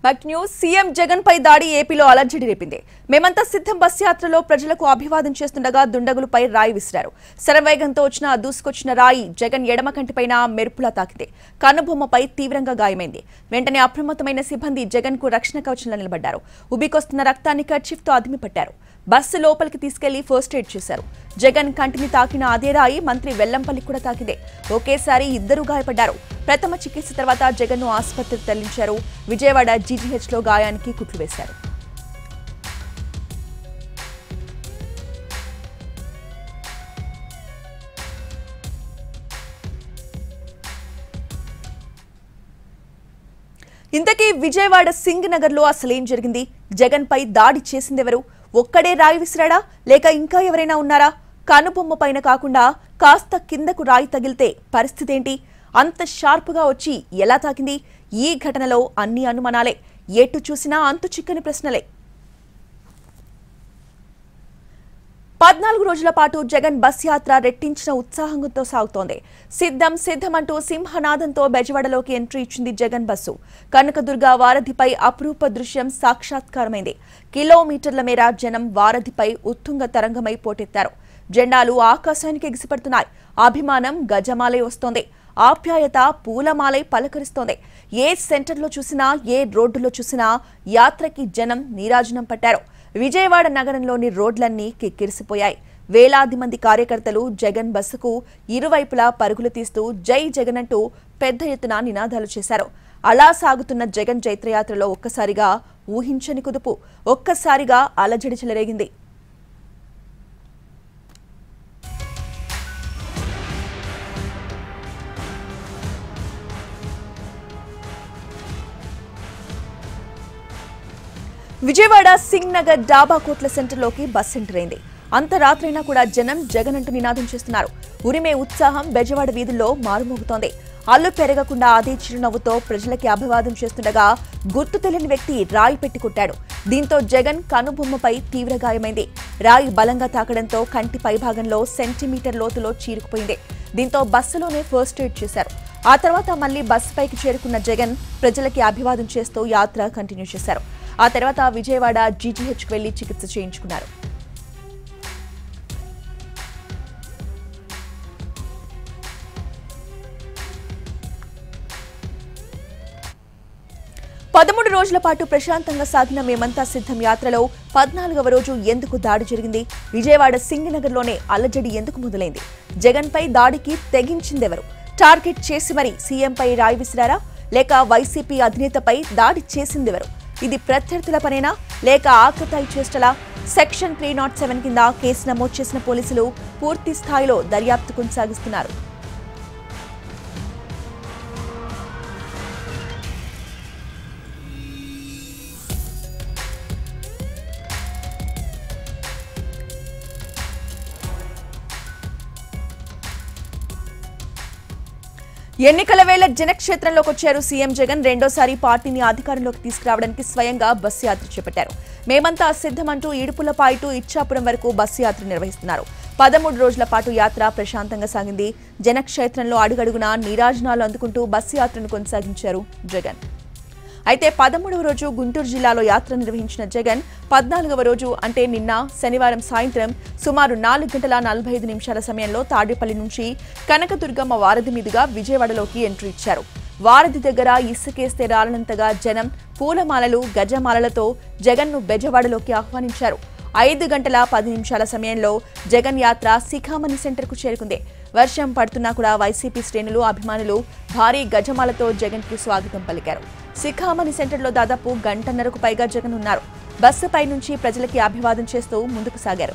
but news CM Jagan పై దాడి ఏపీలో అలర్జడి రేపింది మేమంతా సిద్ధం బస్ యాత్రలో ప్రజలకు అభివాదం చేస్తుండగా దుండగులపై రాయి విసిరారు శరవేగంతో వచ్చిన దూసుకొచ్చిన రాయి జగన్ ఎడమ కంటిపైన మెరుపులా తాకింది కన్నుబొమ్మపై తీవ్రంగా గాయమైంది వెంటనే అప్రమత్తమైన సిబ్బంది జగన్ కు రక్షణ కవచంలో నిలబడ్డారు ఉబికొస్తున్న రక్తాన్ని కర్చీఫ్తో అదిమి పట్టారు బస్సు లోపలికి తీసుకెళ్లి ఫస్ట్ ఎయిడ్ చేశారు జగన్ కంటిని తాకిన అదే రాయి మంత్రి వెల్లంపల్లి కూడా తాకింది ఒకేసారి ఇద్దరు గాయపడ్డారు ప్రథమ చికిత్స తర్వాత జగన్ ను ఆసుపత్రికి తరలించారు విజయవాడ జీజీహెచ్ లో గాయానికి కుట్లు వేశారు ఇంతకీ విజయవాడ సింగ్ నగర్ లో అసలేం జరిగింది జగన్ పై దాడి చేసిందెవరు ఒక్కడే రాయి విసిరాడా లేక ఇంకా ఎవరైనా ఉన్నారా కనుబొమ్మ పైన కాకుండా కాస్త కిందకు రాయి తగిలితే పరిస్థితి ఏంటి అంత షార్పుగా వచ్చి ఎలా తాకింది ఈ ఘటనలో అన్ని అనుమానాలే ఎటు చూసినా అంతు చిక్కని ప్రశ్నలే పద్నాలుగు రోజుల పాటు జగన్ బస్ యాత్ర రెట్టించిన ఉత్సాహంతో సాగుతోంది సిద్ధం సిద్ధం అంటూ సింహనాదంతో బెజవాడలోకి ఎంట్రీ ఇచ్చింది జగన్ బస్సు కనకదుర్గ వారధిపై అపురూప దృశ్యం సాక్షాత్కారమైంది కిలోమీటర్ల మేర జనం వారధిపై ఉత్తుంగ తరంగమై పోటెత్తారు జెండాలు ఆకాశానికి ఎగిసిపడుతున్నాయి అభిమానం గజమాలై వస్తోంది ఆప్యాయత పూలమాలై పలకరిస్తోంది ఏ సెంటర్లో చూసినా ఏ రోడ్డులో చూసినా యాత్రకి జనం నీరాజనం పట్టారు విజయవాడ నగరంలోని రోడ్లన్నీ కిక్కిరిసిపోయాయి వేలాది మంది కార్యకర్తలు జగన్ బస్సుకు ఇరువైపులా పరుగులు తీస్తూ జై జగన్ అంటూ పెద్ద ఎత్తున నినాదాలు చేశారు అలా సాగుతున్న జగన్ జైత్రయాత్రలో ఒక్కసారిగా ఊహించని కుదుపు ఒక్కసారిగా అలజడి చెలరేగింది విజయవాడ సింగ్ నగర్ డాబా కోట్ల సెంటర్లోకి బస్ ఎంటర్ అయింది అంత రాత్రైనా కూడా జనం జగన్ అంటూ నినాదం చేస్తున్నారు ఉరిమే ఉత్సాహం బెజవాడ వీధుల్లో మారుమోగుతోంది అల్లు పెరగకుండా అదే చిరునవ్వుతో ప్రజలకి అభివాదం చేస్తుండగా గుర్తు తెలియని వ్యక్తి రాయి పెట్టి కొట్టాడు దీంతో జగన్ కనుబొమ్మపై తీవ్ర గాయమైంది రాయి బలంగా తాకడంతో కంటి పైభాగంలో సెంటీమీటర్ లోతులో చీరుకుపోయింది దీంతో బస్సులోనే ఫస్ట్ ఎయిడ్ చేశారు ఆ తర్వాత మళ్లీ బస్సు పైకి చేరుకున్న జగన్ ప్రజలకి అభివాదం చేస్తూ యాత్ర కంటిన్యూ చేశారు ఆ తర్వాత విజయవాడ జీజీహెచ్కి వెళ్లి చికిత్స చేయించుకున్నారు పదమూడు రోజుల పాటు ప్రశాంతంగా సాగిన మేమంతా సిద్ధం యాత్రలో పద్నాలుగవ రోజు ఎందుకు దాడి జరిగింది విజయవాడ సింగనగర్లోనే అల్లజడి ఎందుకు మొదలైంది జగన్ పై దాడికి తెగించిందెవరు టార్గెట్ చేసి మరి సీఎంపై రాయి విసిరారా లేక వైసీపీ అధినేతపై దాడి చేసిందెవరు ఇది ప్రత్యర్థుల పనేనా లేక ఆకతాయి చేష్టలా సెక్షన్ త్రీ నాట్ సెవెన్ కింద కేసు నమోదు చేసిన పోలీసులు పూర్తి స్థాయిలో దర్యాప్తు కొనసాగిస్తున్నారు ఎన్నికల వేళ జనక్షేత్రంలోకి వచ్చారు సీఎం జగన్ రెండోసారి పార్టీని అధికారంలోకి తీసుకురావడానికి స్వయంగా బస్సు యాత్ర చేపట్టారు మేమంతా సిద్ధమంటూ ఇడుపులపాయి టు ఇచ్చాపురం వరకు బస్సు యాత్ర నిర్వహిస్తున్నారు పదమూడు రోజుల పాటు యాత్ర ప్రశాంతంగా సాగింది జనక్షేత్రంలో అడుగడుగునా నీరాజనాలు అందుకుంటూ బస్సు యాత్రను కొనసాగించారు జగన్ అయితే పదమూడవ రోజు గుంటూరు జిల్లాలో యాత్ర నిర్వహించిన జగన్ పద్నాలుగవ రోజు అంటే నిన్న శనివారం సాయంత్రం సుమారు నాలుగు గంటల నలభై ఐదు నిమిషాల సమయంలో తాడేపల్లి నుంచి కనకదుర్గమ్మ వారధి మీదుగా విజయవాడలోకి ఎంట్రీ ఇచ్చారు వారధి దగ్గర ఇసుకేస్తే రాలనంతగా జనం పూలమాలలు గజమాలలతో జగన్ను బెజవాడలోకి ఆహ్వానించారు ఐదు గంటల పది నిమిషాల సమయంలో జగన్ యాత్ర శిఖామణి సెంటర్కు చేరుకుంది వర్షం పడుతున్నా కూడా వైసీపీ శ్రేణులు అభిమానులు భారీ గజమాలతో జగన్కి స్వాగతం పలికారు శిఖామణి సెంటర్లో దాదాపు గంటన్నరకు పైగా జగన్ ఉన్నారు బస్సుపై నుంచి ప్రజలకి అభివాదం చేస్తూ ముందుకు సాగారు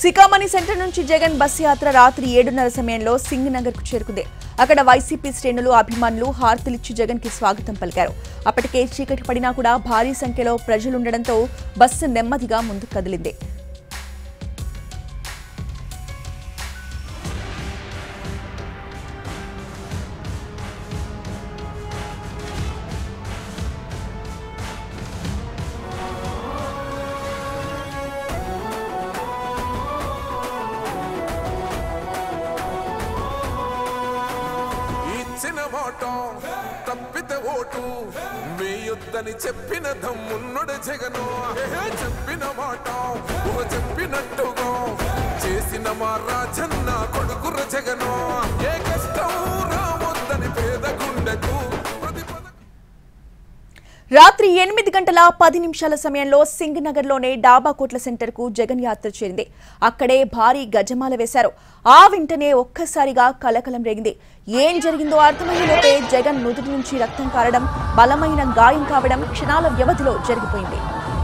సికామణి సెంటర్ నుంచి జగన్ బస్ యాత్ర రాత్రి ఏడున్నర సమయంలో సింగ్ నగర్ కు చేరుకుంది అక్కడ వైసీపీ శ్రేణులు అభిమానులు హారతులిచ్చి జగన్ కి స్వాగతం పలికారు అప్పటికే చీకటి పడినా కూడా భారీ సంఖ్యలో ప్రజలుండడంతో బస్సు నెమ్మదిగా ముందుకు కదిలింది ఇచ్చిన మాట తప్పితే ఓటు వేయొద్దని చెప్పిన దమ్మున్నడు జగను ఏహే, చెప్పిన మాట ఊహ చెప్పినట్టుగా చేసిన మా రాజన్న కొడుకుర జగను ఏ కష్టం రావద్దని పేద గుండెకు ప్రతి పద రాత్రి ఎనిమిది గంటల పది నిమిషాల సమయంలో సింగ్ నగర్లోనే డాబా కోట్ల సెంటర్ కు జగన్ యాత్ర చేరింది అక్కడే భారీ గజమాల వేశారు ఆ వెంటనే ఒక్కసారిగా కలకలం రేగింది ఏం జరిగిందో అర్థమయ్యేలోపే జగన్ నుదుటి నుంచి రక్తం కారడం బలమైన గాయం కావడం క్షణాల వ్యవధిలో జరిగిపోయింది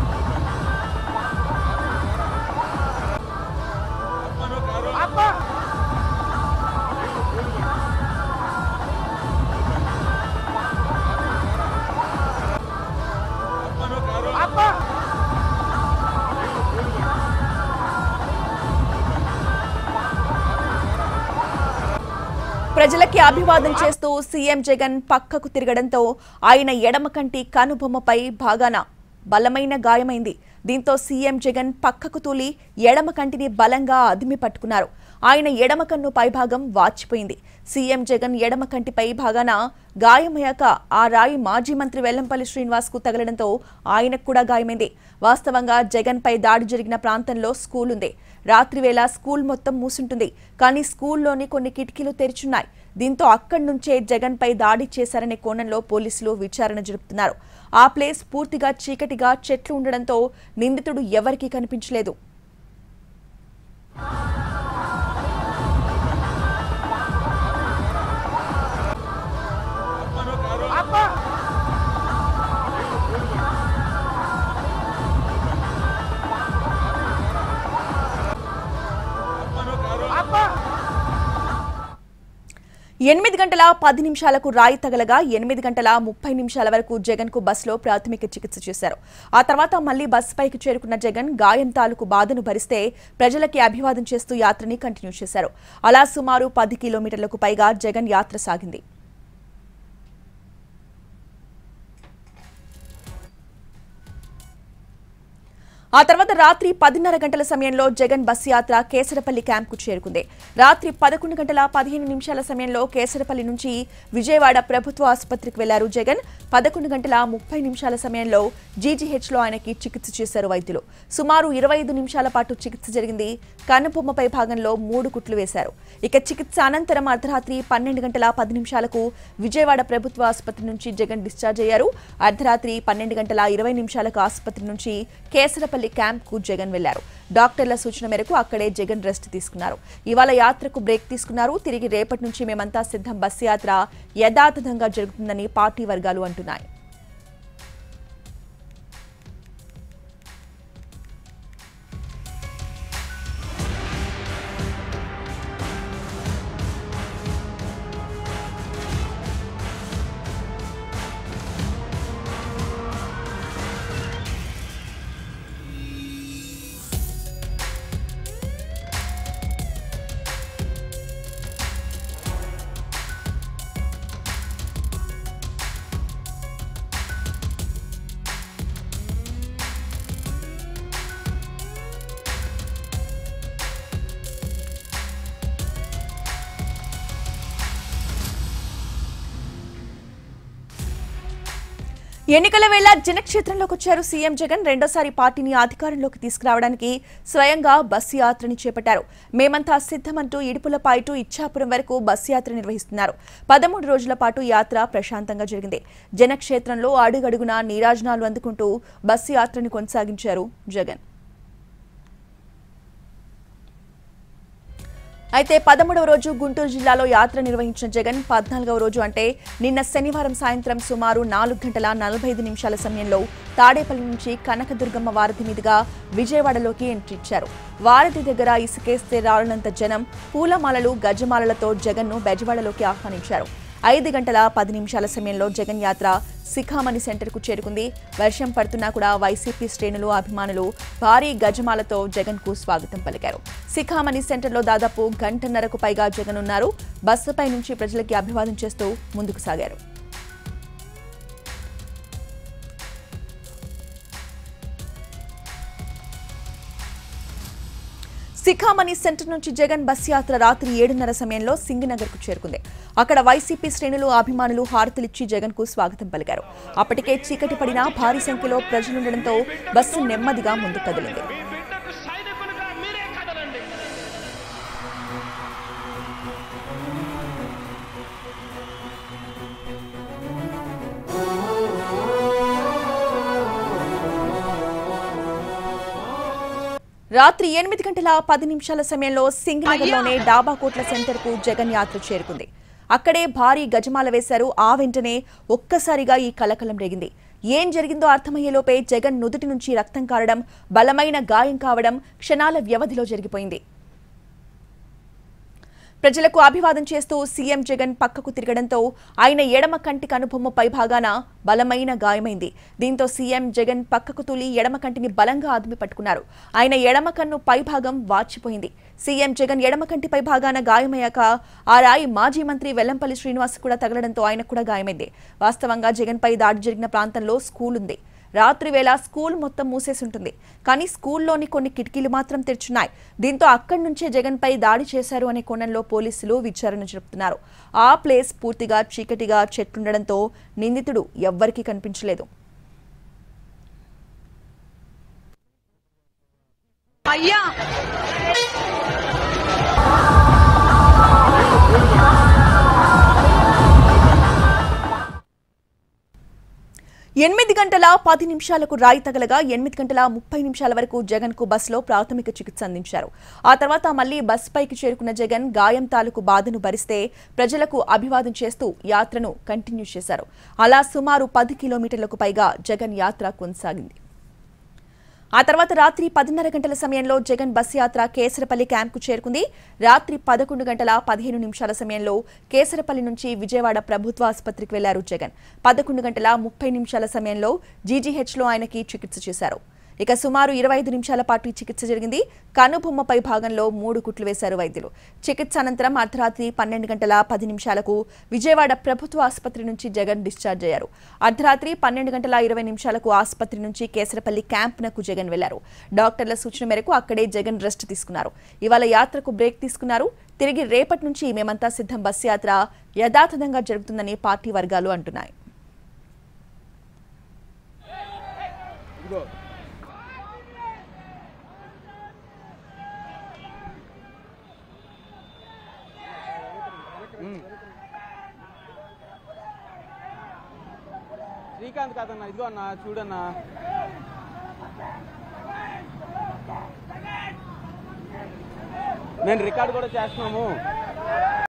ప్రజలకి అభివాదం చేస్తూ సీఎం జగన్ పక్కకు తిరగడంతో ఆయన ఎడమ కంటి కనుబొమ్మపై భాగాన బలమైన గాయమైంది దీంతో సీఎం జగన్ పక్కకు తూలి ఎడమ కంటిని బలంగా అదిమి పట్టుకున్నారు ఆయన ఎడమ కన్ను పైభాగం వాచిపోయింది సీఎం జగన్ ఎడమ కంటి పై భాగాన గాయమయ్యాక ఆ రాయి మాజీ మంత్రి వెల్లంపల్లి శ్రీనివాస్ కు తగలడంతో ఆయనకు కూడా గాయమైంది వాస్తవంగా జగన్ పై దాడి జరిగిన ప్రాంతంలో స్కూల్ ఉంది రాత్రివేళ స్కూల్ మొత్తం మూసుంటుంది కానీ స్కూల్లోని కొన్ని కిటికీలు తెరిచున్నాయి దీంతో అక్కడి నుంచే జగన్ పై దాడి చేశారనే కోణంలో పోలీసులు విచారణ జరుపుతున్నారు ఆ ప్లేస్ పూర్తిగా చీకటిగా చెట్లు ఉండడంతో నిందితుడు ఎవరికీ కనిపించలేదు ఎనిమిది గంటల పది నిమిషాలకు రాయి తగలగా ఎనిమిది గంటల ముప్పై నిమిషాల వరకు జగన్ కు బస్సులో ప్రాథమిక చికిత్స చేశారు ఆ తర్వాత మళ్లీ బస్సు పైకి చేరుకున్న జగన్ గాయం తాలూకు బాధను భరిస్తే ప్రజలకి అభివాదం చేస్తూ యాత్రని కంటిన్యూ చేశారు అలా సుమారు పది కిలోమీటర్లకు పైగా జగన్ యాత్ర సాగింది ఆ తర్వాత రాత్రి పదిన్నర గంటల సమయంలో జగన్ బస్ యాత్ర కేసరపల్లి క్యాంప్కు చేరుకుంది రాత్రి పదకొండు గంటల పదిహేను నిమిషాల సమయంలో కేసరపల్లి నుంచి విజయవాడ ప్రభుత్వ ఆసుపత్రికి వెళ్లారు జగన్ పదకొండు గంటల ముప్పై నిమిషాల సమయంలో జీజీహెచ్లో ఆయనకి చికిత్స చేశారు వైద్యులు సుమారు ఇరవై ఐదు నిమిషాల పాటు చికిత్స జరిగింది కనుబొమ్మపై భాగంలో మూడు కుట్లు వేశారు ఇక చికిత్స అనంతరం అర్ధరాత్రి పన్నెండు గంటల పది నిమిషాలకు విజయవాడ ప్రభుత్వ ఆసుపత్రి నుంచి జగన్ డిశ్చార్జ్ అయ్యారు అర్ధరాత్రి పన్నెండు గంటల ఇరవై నిమిషాలకు ఆసుపత్రి నుంచి కేసరపల్లి క్యాంప్ కు జగన్ వెళ్లారు డాక్టర్ల సూచన మేరకు అక్కడే జగన్ రెస్ట్ తీసుకున్నారు ఇవాళ యాత్రకు బ్రేక్ తీసుకున్నారు తిరిగి రేపటి నుంచి మేమంతా సిద్ధం బస్సు యాత్ర యథాతథంగా జరుగుతుందని పార్టీ వర్గాలు అంటున్నాయి ఎన్నికల వేళ జనక్షేత్రంలోకి వచ్చారు సీఎం జగన్ రెండోసారి పార్టీని అధికారంలోకి తీసుకురావడానికి స్వయంగా బస్సు యాత్రని చేపట్టారు మేమంతా సిద్ధమంటూ ఇడుపులపాయ టు ఇచ్చాపురం వరకు బస్సు యాత్ర నిర్వహిస్తున్నారు పదమూడు రోజుల పాటు యాత్ర ప్రశాంతంగా జరిగింది జనక్షేత్రంలో అడుగడుగునా నీరాజనాలు అందుకుంటూ బస్సు యాత్రని కొనసాగించారు జగన్ అయితే పదమూడవ రోజు గుంటూరు జిల్లాలో యాత్ర నిర్వహించిన జగన్ పద్నాలుగవ రోజు అంటే నిన్న శనివారం సాయంత్రం సుమారు నాలుగు గంటల నలభై ఐదు నిమిషాల సమయంలో తాడేపల్లి నుంచి కనకదుర్గమ్మ వారధి మీదుగా విజయవాడలోకి ఎంట్రీ ఇచ్చారు వారధి దగ్గర ఇసుకేస్తే రాలనంత జనం పూలమాలలు గజమాలలతో జగన్ను బెజవాడలోకి ఆహ్వానించారు ఐదు గంటల పది నిమిషాల సమయంలో జగన్ యాత్ర శిఖామణి సెంటర్కు చేరుకుంది వర్షం పడుతున్నా కూడా వైసీపీ శ్రేణులు అభిమానులు భారీ గజమాలతో జగన్కు స్వాగతం పలికారు శిఖామణి సెంటర్లో దాదాపు గంటన్నరకు పైగా జగన్ ఉన్నారు బస్సుపై నుంచి ప్రజలకి అభివాదం చేస్తూ ముందుకు సాగారు శిఖామణి సెంటర్ నుంచి జగన్ బస్ యాత్ర రాత్రి ఏడున్నర సమయంలో సింగనగర్ కు చేరుకుంది అక్కడ వైసీపీ శ్రేణులు అభిమానులు హారతులిచ్చి జగన్ కు స్వాగతం పలికారు అప్పటికే చీకటి పడినా భారీ సంఖ్యలో ప్రజలుండడంతో బస్సు నెమ్మదిగా ముందుకు కదిలింది మీ బిడ్డకు సైనికులుగా మీరే కదలండి రాత్రి ఎనిమిది గంటల పది నిమిషాల సమయంలో సింగనగర్లోనే డాబా కోట్ల సెంటర్ కు జగన్ యాత్ర చేరుకుంది అక్కడే భారీ గజమాల వేశారు ఆ వెంటనే ఒక్కసారిగా ఈ కలకలం రేగింది ఏం జరిగిందో అర్థమయ్యేలోపే జగన్ నుదుటి నుంచి రక్తం కారడం బలమైన గాయం కావడం క్షణాల వ్యవధిలో జరిగిపోయింది ప్రజలకు అభివాదం చేస్తూ సీఎం జగన్ పక్కకు తిరగడంతో ఆయన ఎడమ కంటి కనుబొమ్మ పై భాగాన బలమైన గాయమైంది దీంతో సీఎం జగన్ పక్కకు తూలి ఎడమ కంటిని బలంగా ఆదిమి పట్టుకున్నారు ఆయన ఎడమ కన్ను పై భాగం వాచిపోయింది సీఎం జగన్ ఎడమ కంటి పై భాగాన గాయమయ్యాక ఆ రాయి మాజీ మంత్రి వెల్లంపల్లి శ్రీనివాస్ కూడా తగలడంతో ఆయనకు కూడా గాయమైంది వాస్తవంగా జగన్ పై దాడి జరిగిన ప్రాంతంలో స్కూల్ ఉంది రాత్రి వేళ స్కూల్ మొత్తం మూసేసి ఉంటుంది కానీ స్కూల్లోని కొన్ని కిటికీలు మాత్రం తెరుచున్నాయి దీంతో అక్కడి నుంచే జగన్పై దాడి చేశారు అనే కోణంలో పోలీసులు విచారణ జరుపుతున్నారు ఆ ప్లేస్ పూర్తిగా చీకటిగా చెట్లుండడంతో నిందితుడు ఎవ్వరికీ కనిపించలేదు అయ్యా ఎనిమిది గంటల పది నిమిషాలకు రాయి తగలగా ఎనిమిది గంటల ముప్పై నిమిషాల వరకు జగన్ కు బస్సులో ప్రాథమిక చికిత్స అందించారు ఆ తర్వాత మళ్లీ బస్ పైకి చేరుకున్న జగన్ గాయం తాలూకు బాధను భరిస్తే ప్రజలకు అభివాదం చేస్తూ యాత్రను కంటిన్యూ చేశారు అలా సుమారు పది కిలోమీటర్లకు పైగా జగన్ యాత్ర కొనసాగింది ఆ తర్వాత రాత్రి పదిన్నర గంటల సమయంలో జగన్ బస్ యాత్ర కేసరపల్లి క్యాంప్కు చేరుకుంది రాత్రి పదకొండు గంటల పదిహేను నిమిషాల సమయంలో కేసరపల్లి నుంచి విజయవాడ ప్రభుత్వ ఆసుపత్రికి వెళ్లారు జగన్ పదకొండు గంటల ముప్పై నిమిషాల సమయంలో జీజీహెచ్లో ఆయనకి చికిత్స చేశారు ఇక సుమారు ఇరవై ఐదు నిమిషాల పాటు ఈ చికిత్స జరిగింది కనుబొమ్మపై భాగంలో మూడు కుట్లు వేశారు వైద్యులు చికిత్స అనంతరం అర్ధరాత్రి పన్నెండు గంటల పది నిమిషాలకు విజయవాడ ప్రభుత్వ ఆసుపత్రి నుంచి జగన్ డిశ్చార్జ్ అయ్యారు అర్ధరాత్రి పన్నెండు గంటల ఇరవై నిమిషాలకు ఆసుపత్రి నుంచి కేసరపల్లి క్యాంప్నకు జగన్ వెళ్లారు డాక్టర్ల సూచన మేరకు అక్కడే జగన్ రెస్ట్ తీసుకున్నారు ఇవాళ యాత్రకు బ్రేక్ తీసుకున్నారు తిరిగి రేపటి నుంచి మేమంతా సిద్ధం బస్ యాత్ర యథాతథంగా జరుగుతుందని పార్టీ వర్గాలు అంటున్నాయి శ్రీకాంత్ కాదన్నా ఇదిగో అన్న చూడన్నా నేను రికార్డ్ కూడా చేస్తున్నాము